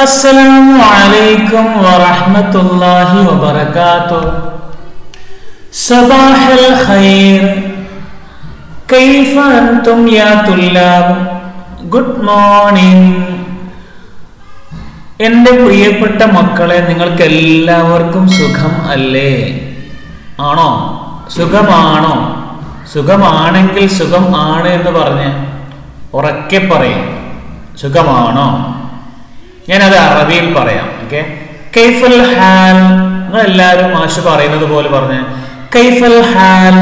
السلام عليكم ورحمة الله وبركاته صباح الخير كيف أنتم يا طلاب good morning എൻ്റെ പ്രിയപ്പെട്ട മക്കളെ നിങ്ങൾക്ക് എല്ലാവർക്കും സുഖം അല്ലേ ആണോ സുഖമാണോ സുഖമാണെങ്കിൽ സുഖം ആണ് എന്ന് പറഞ്ഞ് ഉറക്കെ പറയും സുഖമാണോ ഞാനത് അറബിയിൽ പറയാം ഓക്കെ കൈഫൽ ഹാൽ നിങ്ങൾ എല്ലാവരും മാഷ് പറയുന്നത് പോലെ പറഞ്ഞ് കൈഫൽ ഹാൽ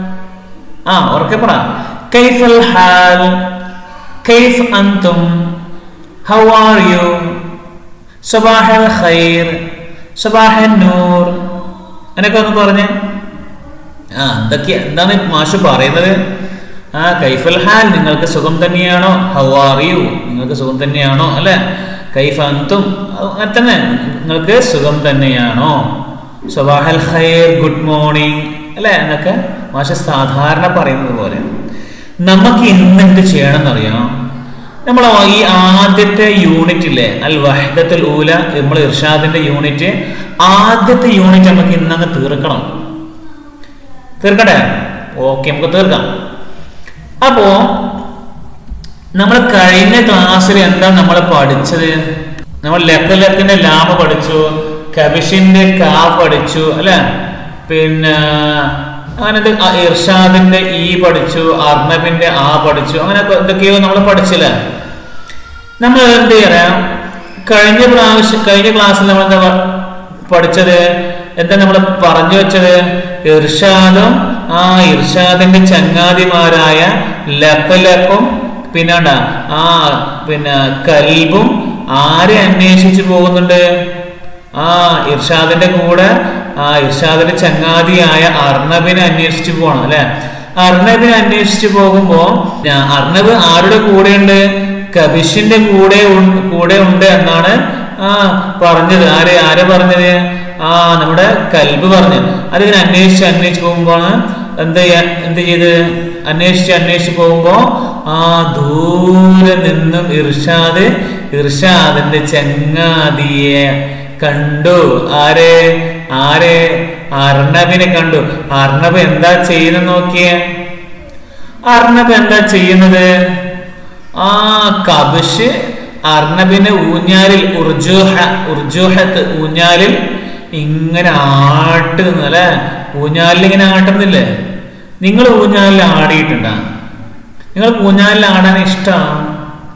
ആ ഉറക്കെ പറ കൈഫൽ ഹാൽ കൈഫ് അന്തും ഹൗ ആർ യു സബാഹൽ ഖൈർ സബാഹൻ നൂർ എന്നൊക്കെ ഒന്ന് പറഞ്ഞേ ആ എന്തൊക്കെയാ എന്താണ് മാഷ് പറയുന്നത് ആ കൈഫൽ ഹാൽ നിങ്ങൾക്ക് സുഖം തന്നെയാണോ ഹൗ ആർ യു നിങ്ങൾക്ക് സുഖം തന്നെയാണോ അല്ലെ കൈഫ അന്തും അങ്ങനെ തന്നെ നിങ്ങൾക്ക് സുഖം തന്നെയാണോ സബാഹൽ ഖൈർ ഗുഡ് മോർണിംഗ് അല്ലെ എന്നൊക്കെ മാഷ് സാധാരണ പറയുന്നത് പോലെ നമുക്ക് ഇന്ന് എന്ത് ചെയ്യണം എന്നറിയാം നമ്മൾ ഈ ആദ്യത്തെ യൂണിറ്റ് ഇല്ലേ അൽ വഹദത്തുൽ ഊല നമ്മൾ ഇർഷാദിന്റെ യൂണിറ്റ് ആദ്യത്തെ യൂണിറ്റ് നമുക്ക് ഇന്നങ്ങ് തീർക്കണം തീർക്കട്ടെ ഓക്കെ നമുക്ക് തീർക്കാം അപ്പോ നമ്മൾ കഴിഞ്ഞ ക്ലാസ്സിൽ എന്താ നമ്മൾ പഠിച്ചത് നമ്മൾ ലക്ക് ലക്കിന്റെ ലാമ പഠിച്ചു കബിഷിന്റെ കാ പഠിച്ചു അല്ലെ പിന്നെ അങ്ങനത്തെ ഇർഷാദിന്റെ ഈ പഠിച്ചു അർണബിന്റെ ആ പഠിച്ചു അങ്ങനെ എന്തൊക്കെയോ നമ്മൾ പഠിച്ചില്ല നമ്മൾ എന്ത് ചെയ്യാം കഴിഞ്ഞ പ്രാവശ്യം കഴിഞ്ഞ ക്ലാസ്സിൽ നമ്മൾ എന്താ പഠിച്ചത് എന്താ നമ്മൾ പറഞ്ഞു വെച്ചത് ഇർഷാദും ആ ഇർഷാദിന്റെ ചങ്ങാതിമാരായ ലക്കലക്കും പിന്നെ ആ പിന്നെ കൽബും ആരെ അന്വേഷിച്ചു പോകുന്നുണ്ട് ആ ഇർഷാദിന്റെ കൂടെ ആ ഇർഷാദിന്റെ ചങ്ങാതിയായ അർണബിനെ അന്വേഷിച്ചു പോകണം അല്ലെ അർണബിനെ അന്വേഷിച്ചു പോകുമ്പോ അർണബ് ആരുടെ കൂടെയുണ്ട് കബിഷിന്റെ കൂടെ കൂടെ ഉണ്ട് എന്നാണ് ആ പറഞ്ഞത് ആരെ ആരെ പറഞ്ഞത് ആ നമ്മുടെ കൽബ് പറഞ്ഞു അതിങ്ങനെ അന്വേഷിച്ച് അന്വേഷിച്ച് പോകുമ്പോഴാണ് എന്ത് ചെയ്യാൻ എന്ത് ചെയ്ത് അന്വേഷിച്ച് അന്വേഷിച്ച് പോകുമ്പോ ആ ദൂരെ നിന്നും ഇർഷാദ് ഇർഷാദിന്റെ ചങ്ങാതിയെ കണ്ടു ആരെ ആരെ അർണബിനെ കണ്ടു അർണബ് എന്താ ചെയ്യുന്നത് നോക്കിയേ അർണബ് എന്താ ചെയ്യുന്നത് ആ കബിഷ് അർണബിന്റെ ഊഞ്ഞാലിൽ ഉർജൂഹ ഉർജൂഹത്ത് ഊഞ്ഞാലിൽ ഇങ്ങനെ ആട്ടുന്നു അല്ലെ ഊഞ്ഞാലിൽ ഇങ്ങനെ ആട്ടുന്നില്ലേ നിങ്ങൾ ഊഞ്ഞാലിൽ ആടിയിട്ടുണ്ടാ നിങ്ങൾ ഊഞ്ഞാലിൽ ആടാൻ ഇഷ്ടമാണ്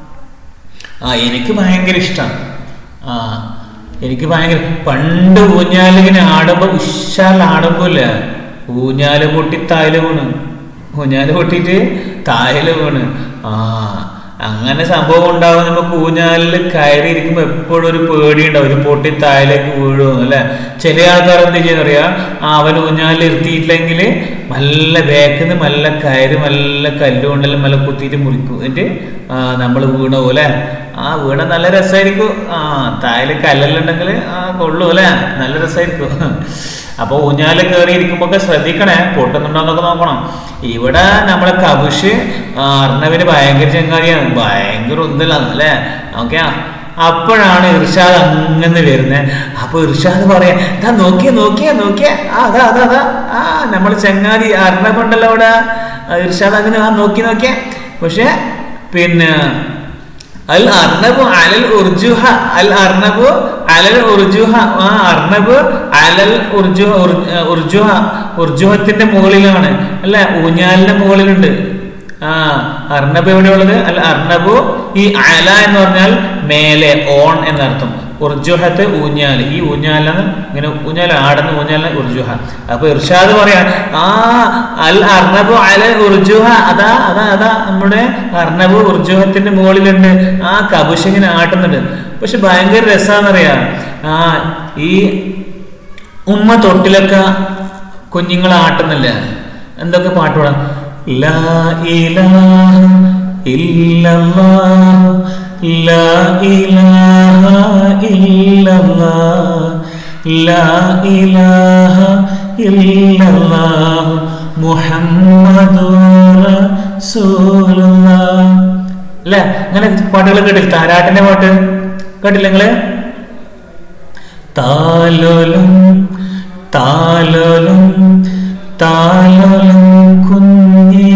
ആ എനിക്ക് ഭയങ്കര ഇഷ്ടമാണ് ആ എനിക്ക് ഭയങ്കര പണ്ട് ഊഞ്ഞാലിങ്ങനെ ആടുമ്പോ ഉഷാറിൽ ആടുമ്പോലെ ഊഞ്ഞാല് പൊട്ടി തായല് വീണ് ഊഞ്ഞാല് പൊട്ടിയിട്ട് തായല് വീണ് ആ അങ്ങനെ സംഭവം ഉണ്ടാവും നമുക്ക് ഊഞ്ഞാലിൽ കയറി ഇരിക്കുമ്പോൾ എപ്പോഴും ഒരു പേടി ഉണ്ടാവും ഒരു പൊട്ടി തായലേക്ക് വീഴുമെന്ന് അല്ലെ ചില ആൾക്കാർ എന്ത് ചെയ്യുന്നറിയാം ആ അവൻ ഊഞ്ഞാലിൽ ഇരുത്തിയിട്ടില്ലെങ്കിൽ നല്ല വേക്കുന്ന നല്ല കയറി നല്ല കല്ലുകൊണ്ടെല്ലാം നല്ല കുത്തിയിട്ട് മുറിക്കും എന്നിട്ട് നമ്മൾ വീണ പോലെ ആ വീണ നല്ല രസമായിരിക്കും ആ തായല് കല്ലെല്ലാം ഉണ്ടെങ്കിൽ ആ കൊള്ളൂ അല്ലെ നല്ല രസമായിരിക്കും അപ്പൊ ഊഞ്ഞാല് കയറി ഇരിക്കുമ്പോ ശ്രദ്ധിക്കണേ പൊട്ടുന്നുണ്ടോന്നൊക്കെ നോക്കണം ഇവിടെ നമ്മളെ കബുഷ് അർണവിന് ഭയങ്കര ചങ്ങാതിയാണ് ഭയങ്കര ഉന്തലാണ് അല്ലേ ഓക്കെ അപ്പോഴാണ് ഇർഷാദ് അങ്ങനെ വരുന്നത് അപ്പൊ ഇർഷാദ് പറയാ ഇതാ നോക്കിയ നോക്കിയ നോക്കിയ ആ അതാ അതാ അതാ ആ നമ്മൾ ചങ്ങാതി അർണബുണ്ടല്ലോ അവിടെ ഇർഷാദ് അങ്ങനെ ആ നോക്കി നോക്കിയ പക്ഷെ പിന്നെ അൽ അർണബു അലൽ ഉർജുഹ അൽ അർണബു അലൽ ഉർജുഹ ആ അർണബ് അലൽ ഉർജുഹ ഉർജുഹ ഉർജുഹത്തിന്റെ മുകളിലാണ് അല്ലെ ഊഞ്ഞാലിന്റെ മുകളിലുണ്ട് ആ അർണബ് എവിടെയുള്ളത് അൽ അർണബു ഈ അല എന്ന് പറഞ്ഞാൽ മേലെ ഓൺ എന്നർത്ഥം ഉർജുഹത്ത് ഊഞ്ഞാൽ ഈ ഊഞ്ഞാലാണ് ഇങ്ങനെ ഊഞ്ഞാൽ ആടുന്ന ഊഞ്ഞാലാണ് ഉർജുഹ അപ്പൊ ഇർഷാദ് പറയാണ് ആ അൽ അർണബു അല ഉർജുഹ അതാ അതാ അതാ നമ്മുടെ അർണബു ഉർജുഹത്തിന്റെ മുകളിലുണ്ട് ആ കബുഷ് ഇങ്ങനെ ആട്ടുന്നുണ്ട് പക്ഷെ ഭയങ്കര രസാന്നറിയാം ആ ഈ ഉമ്മ തൊട്ടിലൊക്കെ കുഞ്ഞുങ്ങൾ ആട്ടുന്നില്ല എന്തൊക്കെ പാട്ട് പാടാം ലാ ഇലാഹ ഇല്ലല്ലാഹ് ലാ ഇലാഹ ഇല്ലല്ലാഹ് ലാ ഇലാഹ ഇല്ലല്ലാഹ് മുഹമ്മദുർ റസൂലുള്ളാഹ് അല്ലെ അങ്ങനെ പാട്ടുകൾ കേട്ടില്ല താരാട്ടിന്റെ പാട്ട് കേട്ടില്ല നിങ്ങള് താലോലും താലോലും താലോലും കുഞ്ഞേ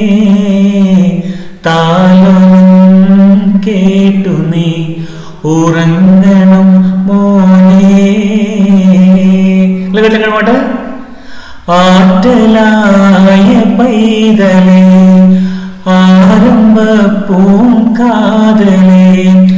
താലോലും കേട്ടു നീ ഉറങ്ങണം മോനെ കേട്ടില്ല പാട്ട് ആറ്റലായ പൈതലേ ആരംഭ പൂങ്കാതലേ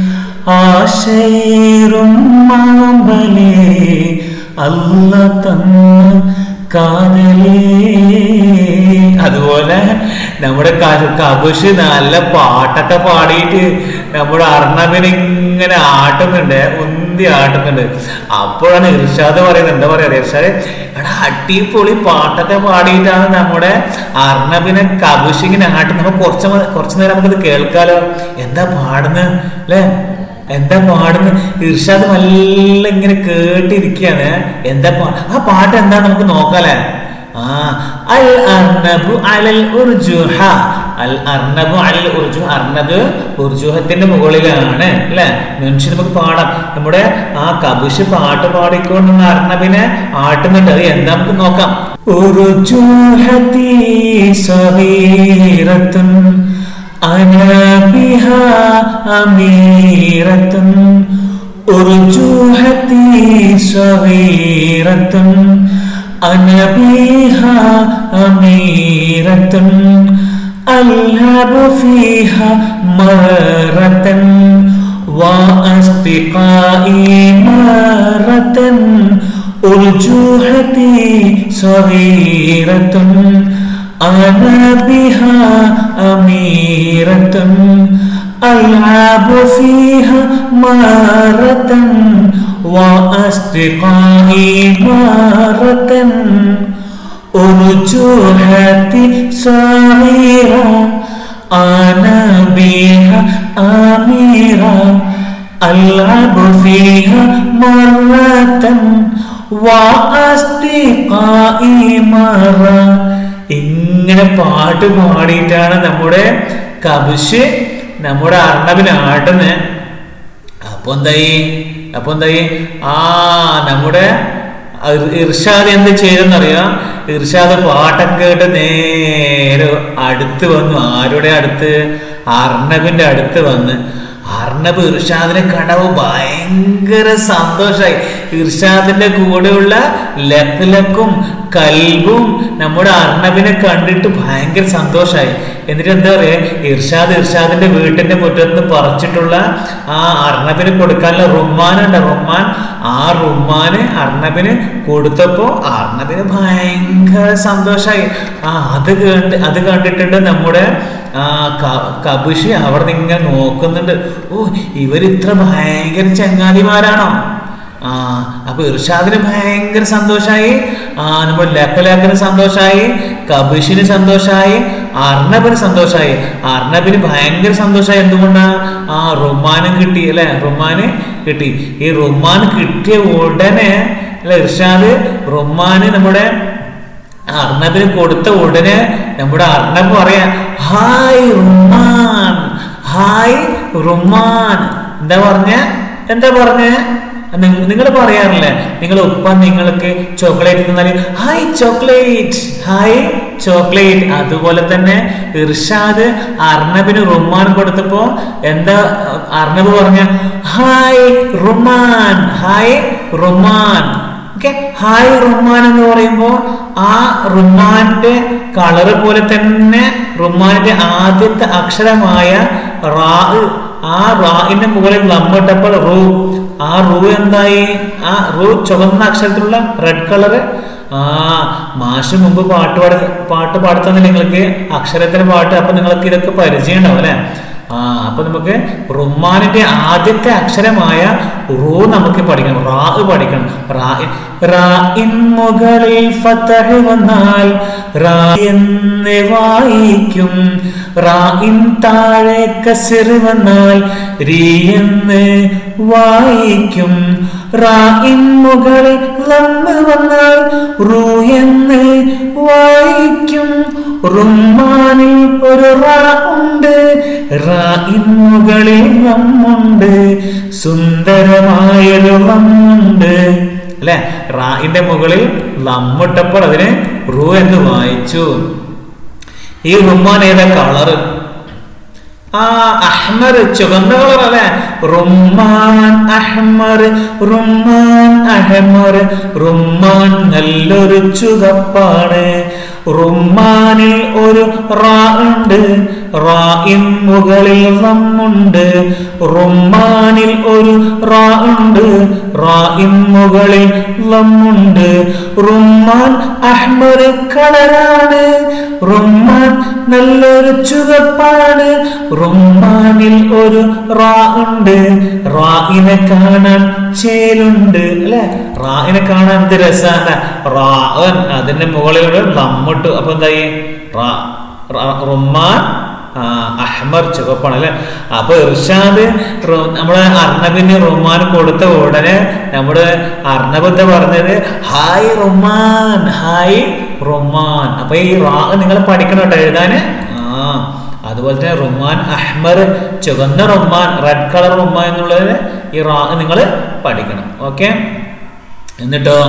ആശയേറും മാമ്പലേ അല്ല തന്ന കാതലേ അതുപോലെ നമ്മുടെ ക- കബുഷ് നല്ല പാട്ടൊക്കെ പാടിയിട്ട് നമ്മുടെ അർണബിന് ഇങ്ങനെ ആട്ടുന്നുണ്ട് ഉന്തി ആട്ടുന്നുണ്ട് അപ്പോഴാണ് ഇർഷാദ് പറയുന്നത് എന്താ പറയാ ഇർഷാദ് എടാ അടിപൊളി പാട്ടൊക്കെ പാടിയിട്ടാണ് നമ്മുടെ അർണബിനെ കബുഷ് ഇങ്ങനെ ആട്ടുന്നത് നമുക്ക് കുറച്ച് മ- കുറച്ച് നേരം നമുക്കിത് കേൾക്കാലോ എന്താ പാടുന്നത് അല്ലേ എന്താ പാടുന്നത് ഇർഷാദ് നല്ല ഇങ്ങനെ കേട്ടിരിക്കുകയാണ് എന്താ പാ ആ പാട്ട് എന്താ നമുക്ക് നോക്കാലേ ആ അൽ അർണബു അലൽ ഉർജുഹ അൽ അർണബു അലൽ ഉർജു അർണബ് ഉർജുഹത്തിന്റെ മുകളിലാണ് അല്ലെ മനുഷ്യൻ നമുക്ക് പാടാം നമ്മുടെ ആ കബുഷ് പാട്ട് പാടിക്കൊണ്ടുള്ള അർണബിനെ ആട്ടുന്നുണ്ട് അത് എന്താ നമുക്ക് നോക്കാം ഉർജുഹതി സഗീറത്തുൻ أنا بها أميرة أرجوحتي صغيرة أنا بها أميرة ألعب فيها مرة وأصدقائي مرة أرجوحتي صغيرة أنا بها أميرة ألعب فيها مرة وأصدقائي مرة أرجوحتي صغيرة أنا بها أميرة ألعب فيها مرة وأصدقائي مرة ഇങ്ങനെ പാട്ട് പാടിയിട്ടാണ് നമ്മുടെ കബുഷ് നമ്മുടെ അർണബിന് ആട്ടുന്നത് അപ്പൊ എന്തായി അപ്പൊ എന്തായി ആ നമ്മുടെ ഇർ- ഇർഷാദ് എന്ത് ചെയ്തെന്നറിയാം ഇർഷാദ് പാട്ടൊക്കെ കേട്ട് നേരെ അടുത്ത് വന്നു ആരുടെ അടുത്ത് അർണബിന്റെ അടുത്ത് വന്ന് അർണബ് ഇർഷാദിനെ കണ്ടപ്പോ ഭയങ്കര സന്തോഷായി ഇർഷാദിന്റെ കൂടെയുള്ള ലക്ലക്കും കൽബും നമ്മുടെ അർണബിനെ കണ്ടിട്ട് ഭയങ്കര സന്തോഷായി എന്നിട്ട് എന്താ പറയാ ഇർഷാദ് ഇർഷാദിന്റെ വീട്ടിന്റെ മുറ്റത്ത് നിന്ന് പറിച്ചിട്ടുള്ള ആ അർണബിന് കൊടുക്കാനുള്ള റുമ്മാനുണ്ട് റുമ്മാൻ ആ റുമ്മാന് അർണബിന് കൊടുത്തപ്പോ അർണബിന് ഭയങ്കര സന്തോഷായി ആ അത് കണ്ട് അത് കണ്ടിട്ടുണ്ട് നമ്മുടെ ആ ക- കബുഷി അവിടെ നിന്ന് ഇങ്ങനെ നോക്കുന്നുണ്ട് ഓ ഇവർ ഇത്ര ഭയങ്കര ചങ്ങാതിമാരാണോ ആ അപ്പൊ ഇർഷാദിന് ഭയങ്കര സന്തോഷായി ആ നമ്മുടെ ലക്കലാക്കിന് സന്തോഷായി കബീഷിന് സന്തോഷായി അർണബിന് സന്തോഷായി അർണബിന് ഭയങ്കര സന്തോഷായി എന്തുകൊണ്ടാ ആ റുമാനും കിട്ടി അല്ലെ റുമാന് കിട്ടി ഈ റുമാൻ കിട്ടിയ ഉടനെ അല്ലെ ഇർഷാദ് റുമാന് നമ്മുടെ അർണബിന് കൊടുത്ത ഉടനെ നമ്മുടെ അർണബ് പറയാ ഹായ് റുമാൻ ഹായ് റുമാൻ എന്താ പറഞ്ഞ എന്താ പറഞ്ഞ നിങ്ങൾ പറയാറില്ലേ നിങ്ങൾ ഉപ്പ നിങ്ങൾക്ക് ചോക്ലേറ്റ് തന്നാല് ഹായ് ചോക്ലേറ്റ് ഹായ് ചോക്ലേറ്റ് അതുപോലെ തന്നെ ഇർഷാദ് അർണബിന് റുമാൻ കൊടുത്തപ്പോ എന്താ അർണബ് പറഞ്ഞ ഹായ് റുമാൻ ഹായ് റുമാൻ ഓക്കെ ഹായ് റുമാൻ എന്ന് പറയുമ്പോൾ ആ റുമാന്റെ കളറ് പോലെ തന്നെ റുമാന്റെ ആദ്യത്തെ അക്ഷരമായ റാ ആ റാഇന്റെ മുകളിൽ നമ്മിട്ടപ്പോൾ റൂ ആ റൂ എന്തായി ആ റൂ ചുവന്ന അക്ഷരത്തിലുള്ള റെഡ് കളറ് ആ മാഷ് മുമ്പ് പാട്ട് പാടി പാട്ട് പാടുത്തന്നില്ല നിങ്ങൾക്ക് അക്ഷരത്തിന് പാട്ട് അപ്പൊ നിങ്ങൾക്ക് ഇതൊക്കെ പരിചയം ഉണ്ടാവും അല്ലെ ആ അപ്പൊ നമുക്ക് റുമാനിന്റെ ആദ്യത്തെ അക്ഷരമായ റൂ നമുക്ക് പഠിക്കണം റാ പഠിക്കണം റാ റാഇൻ മുകളിൽ ഫതഹ് വന്നാൽ റാ എന്ന് വായിക്കും റാഇൻ താഴെ കസിർ വന്നാൽ രീ എന്ന് വായിക്കും റാഇൻ മുകളിൽ ലമ്മ് വന്നാൽ റൂ എന്ന് വായിക്കും റുമാനിൽ ഒരു റാ ഉണ്ട് റായിൻ മുകളിൽ നമ്മുണ്ട് സുന്ദരമായൊരു മമ്മുണ്ട് അല്ലെ റായിന്റെ മുകളിൽ ലമ്മിട്ടപ്പോൾ അതിന് റു എന്ന് വായിച്ചു ഈ റുമാൻ ഏതാ കളറ് ആ അഹ്മർ ചുവന്ന കളർ അല്ലെ റുമാൻ അഹ്മർ റുമാൻ അഹ്മർ റുമാൻ നല്ലൊരു ചുവപ്പാണ് റുമാനിൽ ഒരു റാ ഉണ്ട് റായിൻ മുകളിൽ നമ്മുണ്ട് റുമാനിൽ ഒരു റാ ഉണ്ട് റായിൻ മുകളിൽ നമ്മുണ്ട് റുമാൻ അഹ്മർ കളറാണ് റുമാൻ നല്ലൊരു ചുവപ്പാണ് റുമാനിൽ ഒരു റാ ഉണ്ട് റായിനെ കാണാൻ ചേലുണ്ട് അല്ലെ റായിനെ കാണാൻ എന്ത് രസാണ് റാൻ അതിന്റെ മുകളിൽ ഒരു നമ്മട്ടു അപ്പൊ എന്തായി റാ റ- റുമാൻ ആ, അഹ്മർ ചുവപ്പാണ് അല്ലെ അപ്പൊ ഇർഷാദ് റു- നമ്മള് അർണബിന് റുമാൻ കൊടുത്ത ഉടനെ നമ്മുടെ അർണബ് എന്താ പറഞ്ഞത് ഹായ് റുമാൻ ഹായ് റുമാൻ അപ്പൊ ഈ റാ നിങ്ങൾ പഠിക്കണം കേട്ടോ എഴുതാന് ആ അതുപോലെ തന്നെ റുമാൻ അഹ്മർ ചുവന്ന റുമാൻ റെഡ് കളർ റുമാൻ എന്നുള്ളത് ഈ റാ നിങ്ങൾ പഠിക്കണം ഓക്കെ എന്നിട്ടോ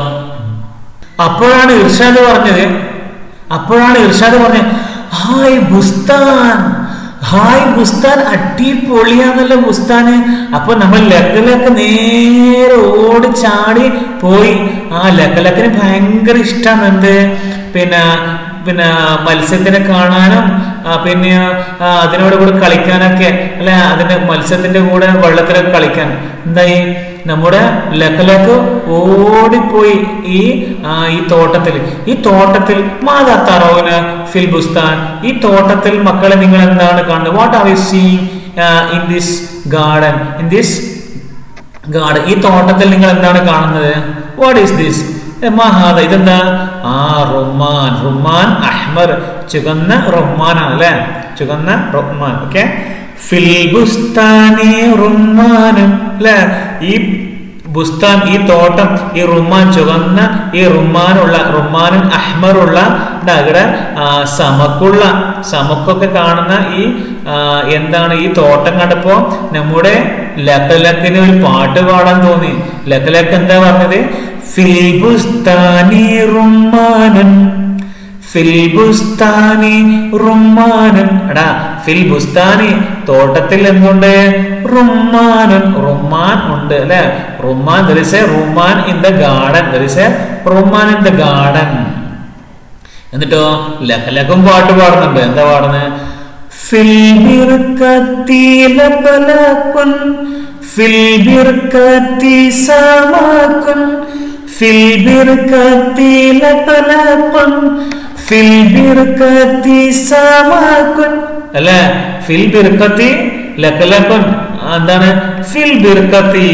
അപ്പോഴാണ് ഇർഷാദ് പറഞ്ഞത് അപ്പോഴാണ് ഇർഷാദ് പറഞ്ഞത് ഹായ് ബുസ്താൻ ഹായ് ബുസ്താൻ അടിപൊളിയാന്നല്ലോ ബുസ്താന് അപ്പൊ നമ്മൾ ലക്കലക്ക് നേരെ ഓടി ചാടി പോയി ആ ലക്കലക്കിന് ഭയങ്കര ഇഷ്ടമാണ് എന്ത് പിന്നെ പിന്നെ മത്സ്യത്തിനെ കാണാനും ആ, പിന്നെ ആ, അതിനോട് കൂടെ കളിക്കാനൊക്കെ അല്ലെ അതിന്റെ മത്സ്യത്തിന്റെ കൂടെ വെള്ളത്തിലൊക്കെ കളിക്കാൻ എന്തായി നമ്മുടെ ലക്കലക്ക് ഓടിപ്പോയി ഈ ആ, ഈ തോട്ടത്തിൽ ഈ തോട്ടത്തിൽ മാതാ തറോന് ഫിൽ ബുസ്താൻ ഈ തോട്ടത്തിൽ മക്കളെ നിങ്ങൾ എന്താണ് കാണുന്നത് what are you seeing in this garden in this garden ഈ തോട്ടത്തിൽ നിങ്ങൾ എന്താണ് കാണുന്നത് വാട്ട് ഈസ് ദിസ് മഹാദ ഇതെന്താ ആ റുമാൻ റുമാൻ അഹ്മർ ചുവന്ന റുമാനാണ് അല്ലെ ചുവന്ന റുമാൻ ഓക്കെ ഫിൽ ബുസ്താനി റുമാനും അല്ലെ ഈ ബുസ്താൻ ഈ തോട്ടം ഈ റുമാൻ ചുവന്ന ഈ റുമാനുള്ള റുമാനും അഹ്മറുള്ള ദാ ഇവിടെ ആ, സമക്കുള്ള സമക്കൊക്കെ കാണുന്ന ഈ ആ, എന്താണ് ഈ തോട്ടം കണ്ടപ്പോ നമ്മുടെ ലക്കലക്കിന് ഒരു പാട്ട് പാടാൻ തോന്നി ലക്കലക്ക് എന്താ പറഞ്ഞത് ഫിൽ ബുസ്താനി റുമാനൻ ഫിൽ ബുസ്താനി റുമാനൻ എടാ ഫിൽ ബുസ്താനി തോട്ടത്തിൽ എന്തുണ്ട് റുമാനൻ റുമാൻ ഉണ്ട് അല്ലെ റുമാൻ ദർ ഇസ് എ റുമാൻ in the garden there is a റുമാൻ ഇൻ ദ ഗാർഡൻ എന്നിട്ടോ ലക്കലക്കും പാട്ട് പാടുന്നുണ്ട് എന്താ പാടുന്നത് ഫിൽ ബിർക്കത്തി ലബലകുൻ ഫിൽ ബിർക്കത്തി സമാകുൻ ഫിൽ ബിർക്കത്തി ലബലകുൻ ഫിൽ ബിർക്കത്തി സമാകുൻ അല്ലേ ഫിൽ ബിർക്കത്തി ലക്കലകുൻ എന്താണ് ഫിൽ ബിർക്കത്തി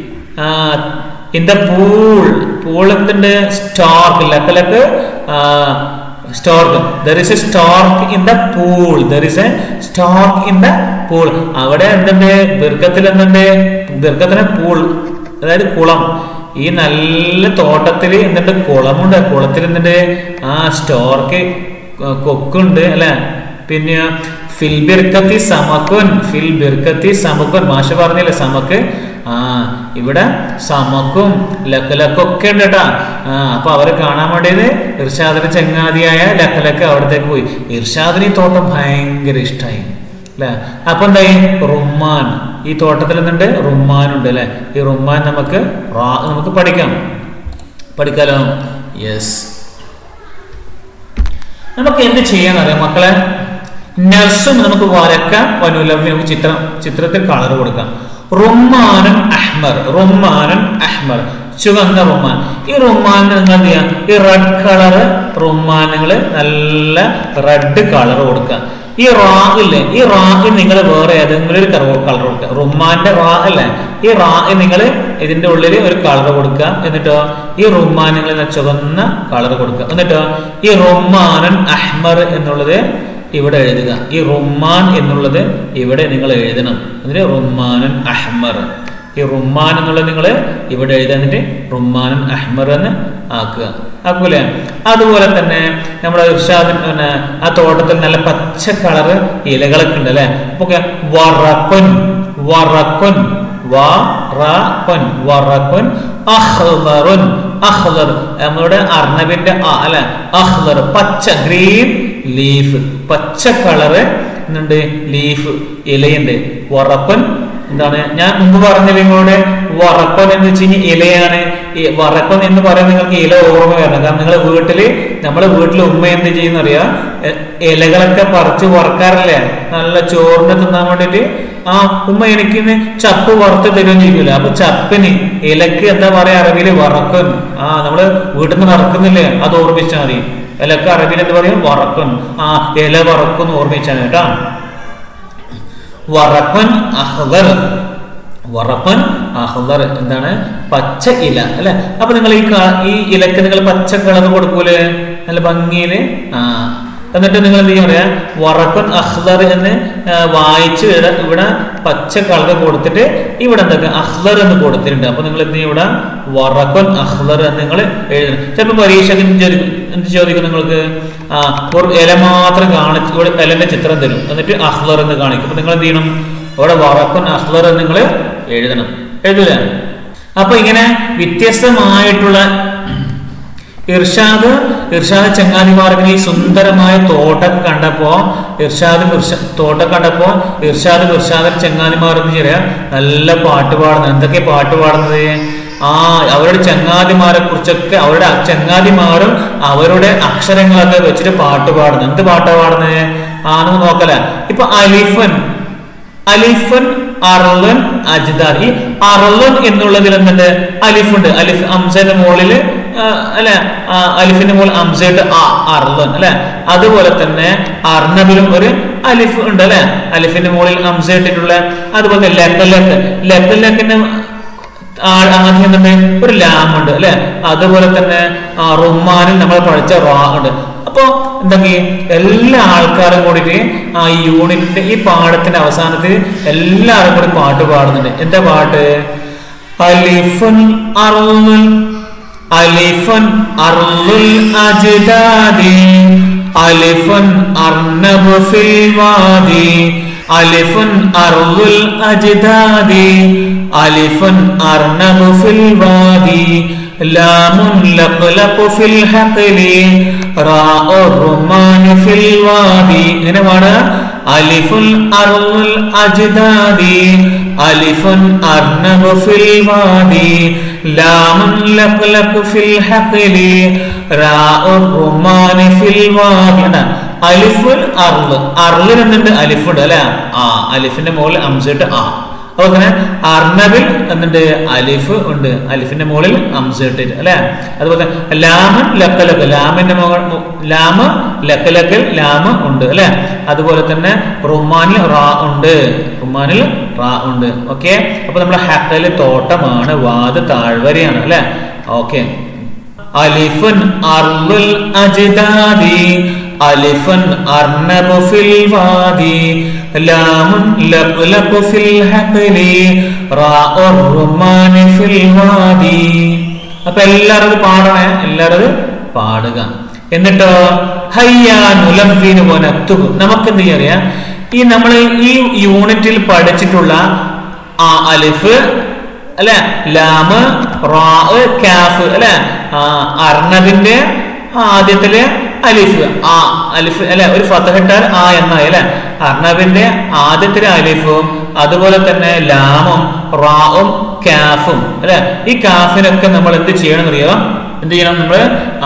ഇൻ ദ പൂൾ പൂൾ എന്തുണ്ട് സ്റ്റോർക്ക് ലക്കലക്ക് stork there is a stork in the pool there is a stork in the pool അവിടെ എന്തുണ്ട് ദീർഘത്തിൽ എന്തുണ്ട് ദീർഘത്തിന് പൂൾ അതായത് കുളം ഈ നല്ല തോട്ടത്തിൽ എന്തുണ്ട് കുളമുണ്ട് കുളത്തിൽ എന്തുണ്ട് ആ സ്റ്റോർക്ക് കൊക്കുണ്ട് അല്ലെ പിന്നെ ഫിൽ ബിർക്കത്തി സമക്കുൻ ഫിൽ ബിർക്കത്തി സമക്കുൻ മാഷ പറഞ്ഞില്ലേ സമക്ക് ആ ഇവിടെ സമക്കും ലക്കലക്കൊക്കെ ഉണ്ട് കേട്ടാ ആ അപ്പൊ അവരെ കാണാൻ വേണ്ടിയത് ഇർഷാദിന് ചങ്ങാതിയായ ലക്കലക്ക് അവിടത്തേക്ക് പോയി ഇർഷാദിന് ഈ തോട്ടം ഭയങ്കര ഇഷ്ടമായി അല്ലെ അപ്പൊ എന്തായി റുമാൻ ഈ തോട്ടത്തിൽ നിന്നുണ്ട് റുമാൻ ഉണ്ട് അല്ലെ ഈ റുമാൻ നമുക്ക് റാ നമുക്ക് പഠിക്കാം പഠിക്കാലോ യെസ് നമുക്ക് എന്ത് ചെയ്യാൻ അറിയാം മക്കളെ നഴ്സും നമുക്ക് വരക്കാം വനുലവ്യ നമുക്ക് ചിത്രം ചിത്രത്തിൽ കളർ കൊടുക്കാം റുമാനൻ അഹ്മർ റുമാനൻ അഹ്മർ ചുവന്ന റുമാൻ ഈ റുമാൻ നിങ്ങൾ എന്ത് ചെയ്യാം ഈ റെഡ് കളർ റുമാൻ നിങ്ങൾ നല്ല റെഡ് കളർ കൊടുക്കുക ഈ റാ ഇല്ലേ ഈ റായിൽ നിങ്ങൾ വേറെ ഏതെങ്കിലും ഒരു കളർ കൊടുക്കുക റുമാന്റെ റാ അല്ലേ ഈ റാ നിങ്ങൾ ഇതിന്റെ ഉള്ളിൽ ഒരു കളർ കൊടുക്കുക എന്നിട്ടോ ഈ റുമാൻ നിങ്ങൾ ചുവന്ന കളർ കൊടുക്കുക എന്നിട്ടോ ഈ റുമാനൻ അഹ്മർ എന്നുള്ളത് ഇവിടെ എഴുതുക ഈ റുമാൻ എന്നുള്ളത് ഇവിടെ നിങ്ങൾ എഴുതണം എന്നിട്ട് റുമാനൻ അഹ്മർ ഈ റുമാൻ എന്നുള്ളത് നിങ്ങൾ ഇവിടെ എഴുതുക എന്നിട്ട് റുമാനൻ അഹ്മർ എന്ന് ആക്കുക ആക്കൂലേ അതുപോലെ തന്നെ നമ്മുടെ ഇർഷാദിൻ പിന്നെ ആ തോട്ടത്തിൽ നല്ല പച്ച കളറ് ഇലകളൊക്കെ ഉണ്ട് അല്ലെ അപ്പൊ വറക്കൊൻ വറക്കൊൻ വറക്കൊൻ വറക്കൊൻ അഹ്ലറുൻ അഹ്ലർ നമ്മുടെ അർണബിന്റെ അ അല്ല അഹ്ലർ പച്ച ഗ്രീൻ ലീഫ് പച്ച കളറ് എന്നുണ്ട് ലീഫ് ഇലയുണ്ട് വറപ്പൻ എന്താണ് ഞാൻ മുമ്പ് പറഞ്ഞത് നിങ്ങളോട് വറപ്പൻ എന്ന് വെച്ച് കഴിഞ്ഞാൽ ഇലയാണ് ഈ വറപ്പൻ എന്ന് പറയുന്നത് നിങ്ങൾക്ക് ഇല ഓർമ്മ വരണം കാരണം നിങ്ങളെ വീട്ടില് നമ്മളെ വീട്ടിൽ ഉമ്മ എന്ത് ചെയ്യുന്ന അറിയാം എ- ഇലകളൊക്കെ പറിച്ച് വറക്കാറില്ലേ നല്ല ചോറിന് തിന്നാൻ വേണ്ടിട്ട് ആ ഉമ്മ എനിക്കിന്ന് ചപ്പ് വറുത്ത് തരുകയും ചെയ്യൂല അപ്പൊ ചപ്പിന് ഇലക്ക് എന്താ പറയാ അറബിയില് വറക്കൻ ആ നമ്മള് വീട്ടിൽ നിന്ന് വറക്കുന്നില്ലേ അത് ഓർമ്മിച്ചാൽ മതി ഇലക്ക് അറബിയിൽ എന്താ പറയും വറക്കൻ ആ ഇല വറക്കും ഓർമ്മിച്ചാൽ മതി കേട്ടാ വറപ്പൻ അഹ്ദർ വറപ്പൻ അഹ്ദർ എന്താണ് പച്ച ഇല അല്ലെ അപ്പൊ നിങ്ങൾ ഈ കാ- ഈ ഇലക്ക് നിങ്ങൾ പച്ച കളർ കൊടുക്കൂലേ നല്ല ഭംഗിയില് ആ എന്നിട്ട് നിങ്ങൾ എന്ത് ചെയ്യാൻ പറയാ വറപ്പൻ അഹ്ദർ എന്ന് ആ, വായിച്ച് ഇവിടെ ഇവിടെ പച്ച കളർ കൊടുത്തിട്ട് ഇവിടെ എന്തൊക്കെ അഹ്ദർ എന്ന് കൊടുത്തിട്ടുണ്ട് അപ്പൊ നിങ്ങൾ എന്ത് ചെയ്യും ഇവിടെ വറപ്പൻ അഹ്ദർ എന്ന് നിങ്ങൾ എഴുതണം ചിലപ്പോൾ പരീക്ഷയ്ക്ക് എന്ത് ചോദിക്കും എന്ത് ചോദിക്കും നിങ്ങൾക്ക് ആ ഒരു ഇല മാത്രം കാണിച്ച് ഇവിടെ ഇലന്റെ ചിത്രം തരും എന്നിട്ട് അഹ്ലർ എന്ന് കാണിക്കും അപ്പൊ നിങ്ങൾ എന്ത് ചെയ്യണം അവിടെ വറക്കൻ അഹ്ലർ എന്ന് നിങ്ങൾ എഴുതണം എഴുതൂല അപ്പൊ ഇങ്ങനെ വ്യത്യസ്തമായിട്ടുള്ള ഇർഷാദ് ഇർഷാദ് ചങ്ങാതിമാർക്കിന് ഈ സുന്ദരമായ തോട്ടൊക്കെ കണ്ടപ്പോ ഇർഷാദും ഇർഷ- തോട്ടം കണ്ടപ്പോ ഇർഷാദും ഇർഷാദും ചങ്ങാതിമാർ എന്ന് ചെറിയ നല്ല പാട്ട് പാടുന്നത് എന്തൊക്കെ പാട്ട് പാടുന്നത് ആ അവരുടെ ചങ്ങാതിമാരെ കുറിച്ചൊക്കെ അവരുടെ അ- ചങ്ങാതിമാരും അവരുടെ അക്ഷരങ്ങളൊക്കെ വെച്ചിട്ട് പാട്ട് പാടുന്നു എന്ത് പാട്ടാ പാടുന്നത് ആ നമുക്ക് നോക്കല ഇപ്പൊ അലിഫൻ അലിഫൻ അർലൻ അജ്ദാർ ഈ അർലൻ എന്നുള്ളതിൽ എന്തുണ്ട് അലിഫുണ്ട് അലിഫ് അംസന്റെ മുകളിൽ അല്ലെ അലിഫിന്റെ മുകളിൽ അംസയിട്ട് ആ അർലൻ അല്ലെ അതുപോലെ തന്നെ അർണബിലും ഒരു അലിഫ് ഉണ്ട് അല്ലെ അലിഫിന്റെ മുകളിൽ അംസ ഇട്ടിട്ടുള്ള അതുപോലെ ലക്ക് ലക്ക് ലക്ക് ലക്കിന്റെ ആദ്യം എന്തുണ്ട് ഒരു ലാമുണ്ട് അല്ലെ അതുപോലെ തന്നെ ആ റുമാനിൽ നമ്മൾ പഠിച്ച റാ ഉണ്ട് അപ്പൊ എന്തൊക്കെ എല്ലാ ആൾക്കാരും കൂടിയിട്ട് ആ ഈ യൂണിറ്റിന്റെ ഈ പാഠത്തിന്റെ അവസാനത്തിൽ എല്ലാവരും കൂടി പാട്ട് പാടുന്നുണ്ട് എന്താ പാട്ട് അലിഫുൻ അറുൽ അലിഫുൻ അറുൽ അജ്ദാദി അലിഫുൻ അർനബ് ഫിൽ വാദി അലിഫുൻ അറുൽ അജ്ദാദി അലിഫുൻ അർനബ് ഫിൽ വാദി ലാമുൻ ലഖ്ലഖു ഫിൽ ഹഖലി റാഉ റുമാൻ ഫിൽ വാദി ഇങ്ങനെ പാടുക അലിഫുൻ അറുൽ അജ്ദാദി അലിഫുൻ അർനബ് ഫിൽ വാദി ലാമുൻ ലഖ്ലഖു ഫിൽ ഹഖലി റാഉ റുമാൻ ഫിൽ വാദി എന്നാ അലിഫുൽ അർള് അർളിൽ എന്നുണ്ട് അലിഫുണ്ട് അല്ലെ ആ അലിഫിന്റെ മുകളിൽ അംസട്ട് ആ അതുപോലെ തന്നെ അർണബിൽ എന്നുണ്ട് അലിഫ് ഉണ്ട് അലിഫിന്റെ മുകളിൽ അംസ ഇട്ടിട്ട് അല്ലെ അതുപോലെ തന്നെ ലാമൻ ലക്കലക്ക് ലാമിന്റെ മുകൾ മു- ലാമ് ലക്കലക്കൽ ലാമ് ഉണ്ട് അല്ലെ അതുപോലെ തന്നെ റുമാനിൽ റാ ഉണ്ട് റുമാനിൽ റാ ഉണ്ട് ഓക്കെ അപ്പൊ നമ്മുടെ ഹക്കല് തോട്ടമാണ് വാത് താഴ്വരയാണ് അല്ലെ ഓക്കെ അലിഫുൻ അർലുൽ അജ്ദാദി അലിഫൻ അർനബു ഫിൽ വാദി ലാമുൻ ലഖ്ലഖു ഫിൽ ഹഖലി റാഉർ റുമാനി ഫിൽ വാദി അപ്പൊ എല്ലാവരും ഇത് പാടണേ എല്ലാവരും ഇത് പാടുക എന്നിട്ടോ ഹയ്യാനുലഫിന് വനത്തുബ് നമുക്ക് എന്ത് ചെയ്യാൻ അറിയാം ഈ നമ്മൾ ഈ യൂണിറ്റിൽ പഠിച്ചിട്ടുള്ള ആ അലിഫ് അല്ലെ ലാമ് റാ കാഫ് അല്ലെ അർണബിന്റെ ആദ്യത്തില് അലിഫ് ആ അലിഫ് അല്ലെ ഒരു ഫതഹിട്ടാൽ ആ എന്നായി അല്ലെ അർണബിന്റെ ആദ്യത്തിലെ അലിഫും അതുപോലെ തന്നെ ലാമും റാവും കാഫും അല്ലെ ഈ കാഫിനൊക്കെ നമ്മൾ എന്ത് ചെയ്യണം എന്നറിയോ എന്ത് ചെയ്യണം നമ്മൾ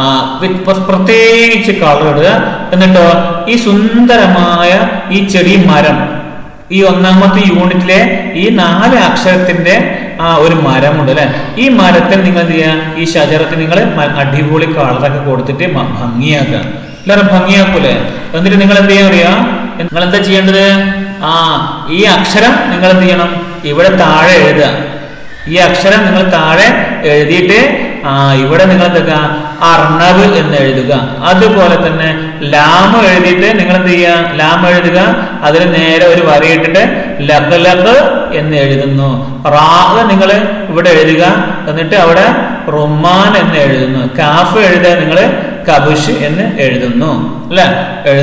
പ്രത്യേകിച്ച് കളർ ഇടുക എന്നിട്ടോ ഈ സുന്ദരമായ ഈ ചെറിയ മരം ഈ ഒന്നാമത്തെ യൂണിറ്റിലെ ഈ നാല് അക്ഷരത്തിന്റെ ആ ഒരു മരമുണ്ട് അല്ലെ ഈ മരത്തിൽ നിങ്ങൾ എന്ത് ചെയ്യുക ഈ ശജറത്തിൽ നിങ്ങൾ അടിപൊളി കളറൊക്കെ കൊടുത്തിട്ട് മ- ഭംഗിയാക്കുക എല്ലാവരും ഭംഗിയാക്കൂലേ എന്നിട്ട് നിങ്ങൾ എന്ത് ചെയ്യാൻ അറിയാ നിങ്ങൾ എന്താ ചെയ്യേണ്ടത് ആ ഈ അക്ഷരം നിങ്ങൾ എന്ത് ചെയ്യണം ഇവിടെ താഴെ എഴുതുക ഈ അക്ഷരം നിങ്ങൾ താഴെ എഴുതിയിട്ട് ആ ഇവിടെ നിങ്ങൾ എന്തൊക്കെ അർണവ് എന്ന് എഴുതുക അതുപോലെ തന്നെ ലാമ എഴുതിയിട്ട് നിങ്ങൾ എന്ത് ചെയ്യുക ലാമ എഴുതുക അതിന് നേരെ ഒരു വരയിട്ടിട്ട് ലഖ് ലഖ് എന്ന് എഴുതുന്നു റാഹ് നിങ്ങൾ ഇവിടെ എഴുതുക എന്നിട്ട് അവിടെ റുമാൻ എന്ന് എഴുതുന്നു കാഫ് എഴുതുക നിങ്ങൾ കബുഷ് എന്ന് എഴുതുന്നു അല്ലെ എഴുതണം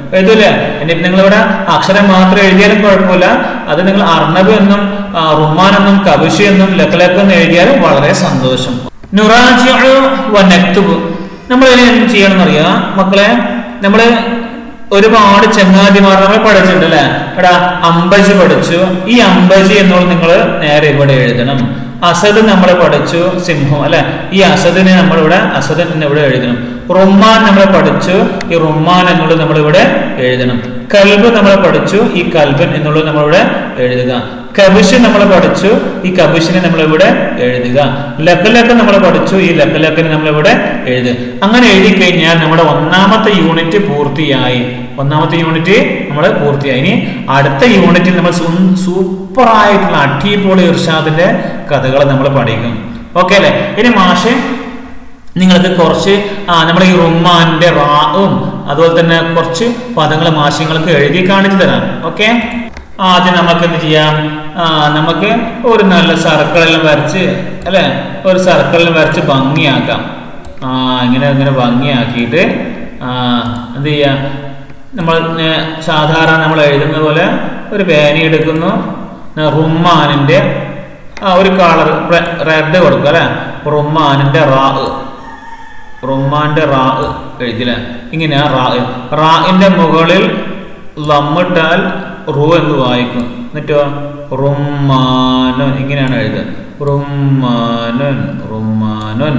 എഴുതൂലേ ഇനി നിങ്ങളിവിടെ അക്ഷരം മാത്രം എഴുതിയാലും കുഴപ്പമില്ല അത് നിങ്ങൾ അർണബ് എന്നും ആ, റുമാൻ എന്നും കബുഷി എന്നും ലക്കലക്ക് എന്ന് എഴുതിയാലും വളരെ സന്തോഷം നുറാജിഉ വ നക്തുബ് നമ്മൾ ഇതിനെ എന്ത് ചെയ്യണം എന്നറിയാം മക്കളെ നമ്മള് ഒരുപാട് ചങ്ങാതിമാർ നമ്മൾ പഠിച്ചിട്ടുണ്ട് അല്ലെ എടാ അമ്പജ് പഠിച്ചു ഈ അമ്പജ് എന്നുള്ളത് നിങ്ങൾ നേരെ ഇവിടെ എഴുതണം അസദ് നമ്മൾ പഠിച്ചു സിംഹം അല്ലെ ഈ അസദിനെ നമ്മളിവിടെ അസദ് എന്ന് ഇവിടെ എഴുതണം റുമ്മാൻ നമ്മൾ പഠിച്ചു ഈ റുമ്മാൻ എന്നുള്ളത് നമ്മളിവിടെ എഴുതണം കൽബ് നമ്മൾ പഠിച്ചു ഈ കൽബൻ എന്നുള്ളത് നമ്മളിവിടെ എഴുതുക കബിഷ് നമ്മൾ പഠിച്ചു ഈ കബിഷിനെ നമ്മൾ ഇവിടെ എഴുതുക ലക്കലക്ക് നമ്മൾ പഠിച്ചു ഈ ലക്കലക്കിനെ നമ്മൾ ഇവിടെ എഴുതുക അങ്ങനെ എഴുതി കഴിഞ്ഞാൽ നമ്മുടെ ഒന്നാമത്തെ യൂണിറ്റ് പൂർത്തിയായി ഒന്നാമത്തെ യൂണിറ്റ് നമ്മൾ പൂർത്തിയായി ഇനി അടുത്ത യൂണിറ്റിൽ നമ്മൾ സൂപ്പർ ആയിട്ടുള്ള അടിപൊളി ഇർഷാദിന്റെ കഥകൾ നമ്മൾ പഠിക്കും ഓക്കെ അല്ലേ ഇനി മാഷ് നിങ്ങൾക്ക് കുറച്ച് ആ നമ്മുടെ ഈ റുമാന്റെ റാവും അതുപോലെ തന്നെ കുറച്ച് പദങ്ങൾ മാഷ്യങ്ങൾക്ക് എഴുതി കാണിച്ചു തരാം ഓക്കെ ആദ്യം നമുക്ക് എന്ത് ചെയ്യാം ആ നമുക്ക് ഒരു നല്ല സർക്കിളെല്ലാം വരച്ച് അല്ലെ ഒരു സർക്കിളെല്ലാം വരച്ച് ഭംഗിയാക്കാം ആ ഇങ്ങനെ ഇങ്ങനെ ഭംഗിയാക്കിയിട്ട് ആ എന്ത് ചെയ്യാം നമ്മൾ നേ- സാധാരണ നമ്മൾ എഴുതുന്ന പോലെ ഒരു പേന എടുക്കുന്നു ആ, റുമ്മാനിന്റെ ആ ഒരു കളർ റെഡ് കൊടുക്കുക അല്ലെ റുമ്മാനിന്റെ റാ റുമ്മാന്റെ റാ എഴുതില്ലേ ഇങ്ങനെയാ റാ റാഇന്റെ മുകളിൽ ലമ്മിട്ടാൽ റു എന്ന് വായിക്കും എന്നിട്ടോ റുമ്മാനൻ ഇങ്ങനെയാണ് എഴുതുക റുമ്മാനൻ റുമ്മാനൻ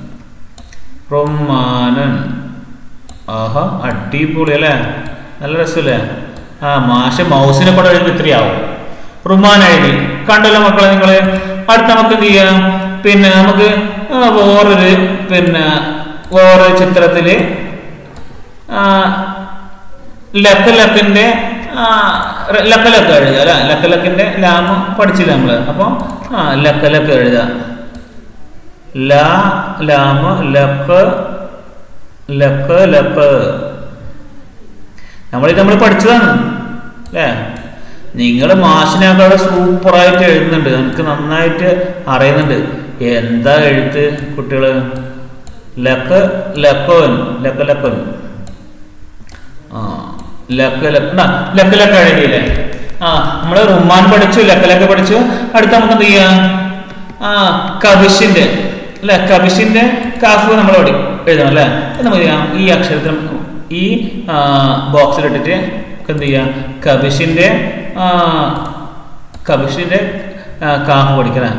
റുമ്മാനൻ ആഹാ അടിപൊളി അല്ലേ നല്ല രസമല്ലേ ആ മാഷ മൗസിനെ കൂടെ എഴുതി ഇത്രയാവും റുമാൻ എഴുതി കണ്ടല്ലോ മക്കളെ നിങ്ങള് അടുത്ത നമുക്ക് എന്ത് ചെയ്യാം പിന്നെ നമുക്ക് ആ, വേറൊരു പിന്നെ വേറൊരു ചിത്രത്തില് ആ, ലക്ക് ലക്കിന്റെ ആ, ര- ലക്ക് ലക്ക് എഴുതുക അല്ലെ ലക്ക് ലക്കിന്റെ ലാമ് പഠിച്ചില്ല നമ്മള് അപ്പൊ ആ ലക്ക് ലക്ക് എഴുതുക ലാ ലാമ് ലക്ക് ലക്ക് ലക്ക് നമ്മളിത് നമ്മൾ പഠിച്ചതാണ് അല്ലേ നിങ്ങൾ മാഷിനേക്കാളും സൂപ്പറായിട്ട് എഴുതുന്നുണ്ട് എനിക്ക് നന്നായിട്ട് അറിയുന്നുണ്ട് എന്താ എഴുത്ത് കുട്ടികള് ലക്ക് ലക്കോൻ ലക്ക് ലക്കോൻ ആ ലക്ക് ലക്ക് ആ, ലക്ക് ലക്ക് എഴുതിയില്ലേ ആ നമ്മള് റുമാൻ പഠിച്ചു ലക്ക് ലക്ക് പഠിച്ചു അടുത്ത നമുക്ക് എന്ത് ചെയ്യാം ആ കബിഷിന്റെ അല്ലെ കബിഷിന്റെ കാഫ് നമ്മൾ പഠി എഴുതണം അല്ലെ അത് നമുക്ക് ചെയ്യാം ഈ അക്ഷരത്തിൽ ഈ ബോക്സിലിട്ടിട്ട് നമുക്ക് എന്ത് ചെയ്യാം കബിഷിന്റെ ആ, കബിഷിന്റെ ആ, കാഫ് പഠിക്കണം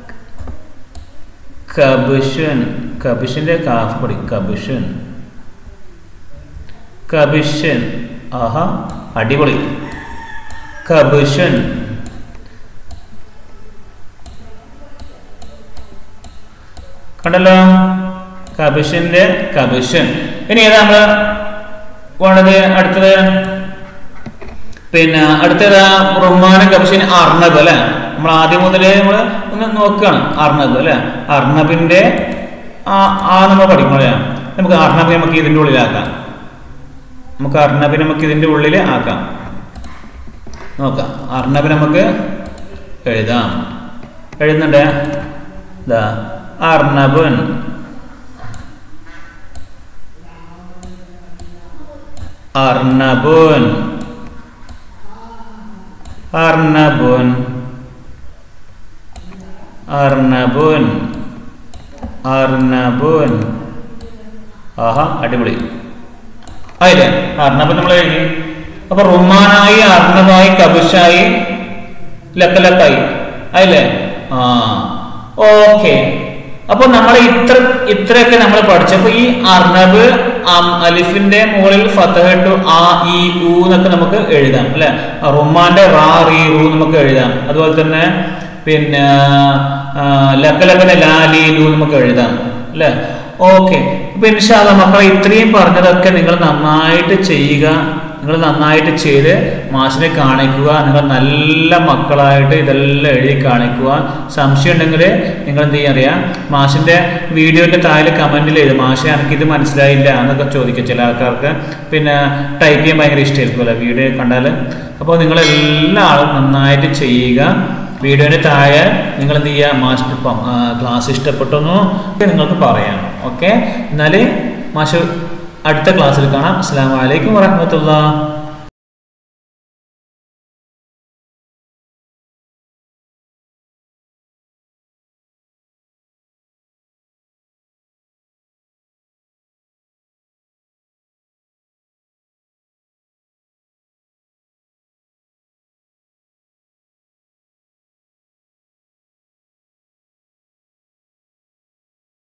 കബിഷൻ കബിഷിന്റെ കാഫ് പഠി കബിഷൻ കബിഷൻ ആഹാ അടിപൊളി കബിഷൻ കണ്ടല്ലോ കബിഷന്റെ കബിഷൻ ഇനി ഏതാ നമ്മള് പോണത് അടുത്തത് പിന്നെ അടുത്തത് റുമാന കബിഷൻ അർണബ് അല്ലെ നമ്മൾ ആദ്യം മുതലേ നമ്മൾ ഒന്ന് നോക്കുകയാണ് അർണബ് അല്ലെ അർണബിന്റെ ആ ആ നമ്മൾ പഠിക്കണം അല്ലേ നമുക്ക് അർണബ് നമുക്ക് ഇതിന്റെ ഉള്ളിലാക്കാം നമുക്ക് അർണബിനെ നമുക്ക് ഇതിന്റെ ഉള്ളിൽ ആക്കാം നോക്കാം അർണബ് നമുക്ക് എഴുതാം എഴുതുന്നുണ്ട് ഇതാ അർണബൻ അർണബൻ അർണബൻ അർണബൻ അർണബൻ ആഹാ അടിപൊളി ആയില്ലേ അർണബൻ നമ്മൾ എഴുതി അപ്പൊ റുമാനായി അർണബായി കബുഷായി ലക്കലക്കായി ആയില്ലേ ആ ഓക്കെ അപ്പൊ നമ്മൾ ഇത്ര ഇത്രയൊക്കെ നമ്മൾ പഠിച്ചപ്പോ ഈ അർണബ് അം- അലിഫിന്റെ മുകളിൽ ഫത്തഹട്ടു ആ ഈ ഊ എന്നൊക്കെ നമുക്ക് എഴുതാം അല്ലെ റുമാന്റെ റാ റീ റൂ നമുക്ക് എഴുതാം അതുപോലെ തന്നെ പിന്നെ ആ, ലക്കലക്കന്റെ ലാ ലീ ലൂ നമുക്ക് എഴുതാം അല്ലെ ഓക്കെ അപ്പൊ ഇൻഷാല്ല മക്കളെ ഇത്രയും പറഞ്ഞതൊക്കെ നിങ്ങൾ നന്നായിട്ട് ചെയ്യുക നിങ്ങൾ നന്നായിട്ട് ചെയ്ത് മാഷിനെ കാണിക്കുക നിങ്ങൾ നല്ല മക്കളായിട്ട് ഇതെല്ലാം എഴുതി കാണിക്കുക സംശയം ഉണ്ടെങ്കിൽ നിങ്ങൾ എന്ത് ചെയ്യാൻ അറിയാം മാഷിന്റെ വീഡിയോന്റെ താഴെ കമന്റിൽ എഴുതും മാഷെ എനിക്കിത് മനസ്സിലായില്ല എന്നൊക്കെ ചോദിക്കും ചില ആൾക്കാർക്ക് പിന്നെ ടൈപ്പ് ചെയ്യാൻ ഭയങ്കര ഇഷ്ടമായിരിക്കുമല്ലോ വീഡിയോ കണ്ടാൽ അപ്പോൾ നിങ്ങൾ എല്ലാ ആളും നന്നായിട്ട് ചെയ്യുക വീഡിയോന്റെ താഴെ നിങ്ങൾ എന്ത് ചെയ്യുക മാസ്റ്റർ ക്ലാസ് ഇഷ്ടപ്പെട്ടെന്നോ ഒക്കെ നിങ്ങൾക്ക് പറയാം ഓക്കെ എന്നാൽ മാഷ് അടുത്ത ക്ലാസ്സിൽ കാണാം അസ്സാം വലൈക്കും വറഹമത്തുള്ള